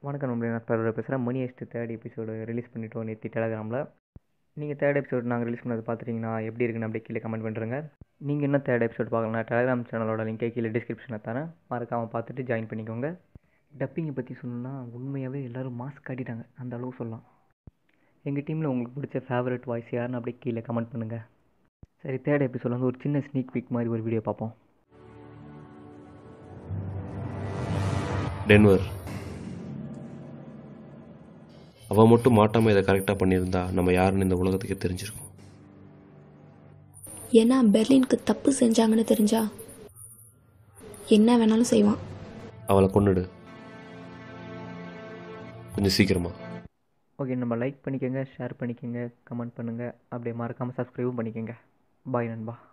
வணக்கம் நம்மளே நான் ஸ்பெரோட பேசுகிறேன் மணி எஸ்ட் தேர்ட் எபிசோடு ரிலீஸ் பண்ணிட்டோம் நேற்று டெலகிராமில் நீங்கள் தேர்ட் எபிசோட் நாங்கள் ரிலீஸ் பண்ணது பார்த்துட்டிங்கன்னா எப்படி இருக்குன்னு அப்படியே கீழே கமெண்ட் பண்ணுறேங்க நீங்கள் இன்னும் தேர்ட் எபிசோட் பார்க்கலாம் டெலகிராம் சேனலோட லிங்கை கீழே டிஸ்கிரிப்ஷனில் தரேன் மறக்காமல் பார்த்துட்டு ஜாயின் பண்ணிக்கோங்க டப்பிங்கை பற்றி சொல்லணும்னா உண்மையாகவே எல்லோரும் மாஸ்க் காட்டிட்டாங்க அந்த அளவு சொல்லலாம் எங்கள் டீமில் உங்களுக்கு பிடிச்ச ஃபேவரட் வாய்ஸ் யாருன்னு அப்படியே கீழே கமெண்ட் பண்ணுங்கள் சரி தேர்ட் எபிசோட் வந்து ஒரு சின்ன ஸ்னீக் பீக் மாதிரி ஒரு வீடியோ பார்ப்போம் டென்வர் அவன் மட்டும் மாட்டாமல் இதை கரெக்டாக பண்ணியிருந்தா நம்ம யாருன்னு இந்த உலகத்துக்கே தெரிஞ்சிருக்கும் ஏன்னா பெர்லினுக்கு தப்பு செஞ்சாங்கன்னு தெரிஞ்சா என்ன வேணாலும் செய்வான் அவளை கொன்னுடு கொஞ்சம் சீக்கிரமா ஓகே நம்ம லைக் பண்ணிக்கோங்க ஷேர் பண்ணிக்கோங்க கமெண்ட் பண்ணுங்கள் அப்படியே மறக்காமல் சப்ஸ்கிரைபும் பண்ணிக்கோங்க பாய் நண்பா